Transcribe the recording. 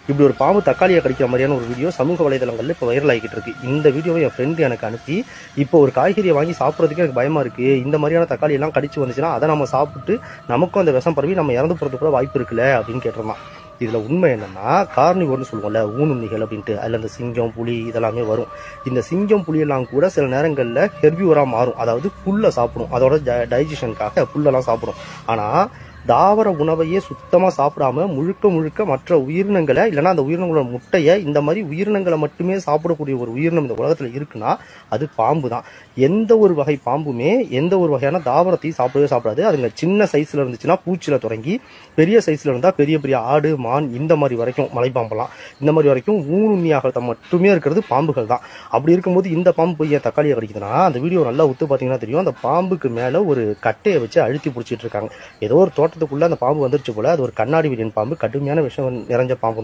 இப்படி ஒரு பாம்பு தக்காளியை கடிக்கிற மாதிரியான ஒரு வீடியோ சமூக வலைதளங்களில் இப்போ வைரல் ஆகிட்டு இருக்கு இந்த வீடியோவை என் ஃப்ரெண்டு எனக்கு அனுப்பி இப்போ ஒரு காய்கறியை வாங்கி சாப்பிட்றதுக்கு எனக்கு பயமா இருக்கு இந்த மாதிரியான தக்காளி எல்லாம் கடிச்சு வந்துச்சுன்னா அதை நம்ம சாப்பிட்டு நமக்கும் அந்த விஷம் பரவி நம்ம இறந்து போறதுக்கு கூட வாய்ப்பு இருக்குல்ல அப்படின்னு கேட்டிருந்தான் இதுல உண்மை என்னன்னா கார்னிவோர்னு சொல்லுவோம்ல ஊனுண்ணிகள் அப்படின்ட்டு அதுல இந்த சிங்கம் புலி இதெல்லாமே வரும் இந்த சிங்கம் புலி எல்லாம் கூட சில நேரங்கள்ல ஹெர்பியூரா மாறும் அதாவது புல்லை சாப்பிடும் அதோட டைஜஷனுக்காக புல்லெல்லாம் சாப்பிடும் ஆனா தாவர உணவையே சுத்தமா சாப்பிடாம முழுக்க முழுக்க மற்ற உயிரினங்களை இல்லைன்னா அந்த உயிரினங்களோட முட்டையை இந்த மாதிரி உயிரினங்களை மட்டுமே சாப்பிடக்கூடிய ஒரு உயிரினம் இந்த உலகத்துல இருக்குன்னா அது பாம்பு தான் எந்த ஒரு வகை பாம்புமே எந்த ஒரு வகையான தாவரத்தையும் சாப்பிடவே சாப்பிடாது அதுங்க சின்ன சைஸ்ல இருந்துச்சுன்னா பூச்சில தொடங்கி பெரிய சைஸ்ல இருந்தா பெரிய பெரிய ஆடு மான் இந்த மாதிரி வரைக்கும் மலைப்பாம்பெல்லாம் இந்த மாதிரி வரைக்கும் ஊனுண்ணியாக மட்டுமே இருக்கிறது பாம்புகள் தான் அப்படி இருக்கும்போது இந்த பாம்பு போய் ஏன் தக்காளியை கடிக்குதுன்னா அந்த வீடியோ நல்லா உத்து பார்த்தீங்கன்னா தெரியும் அந்த பாம்புக்கு மேல ஒரு கட்டையை வச்சு அழுத்தி பிடிச்சிட்டு இருக்காங்க ஏதோ ஒரு தோட்டத்துக்குள்ள அந்த பாம்பு வந்துருச்சு போல அது ஒரு கண்ணாடி விரியன் பாம்பு கடுமையான விஷம் நிறைஞ்ச பாம்பு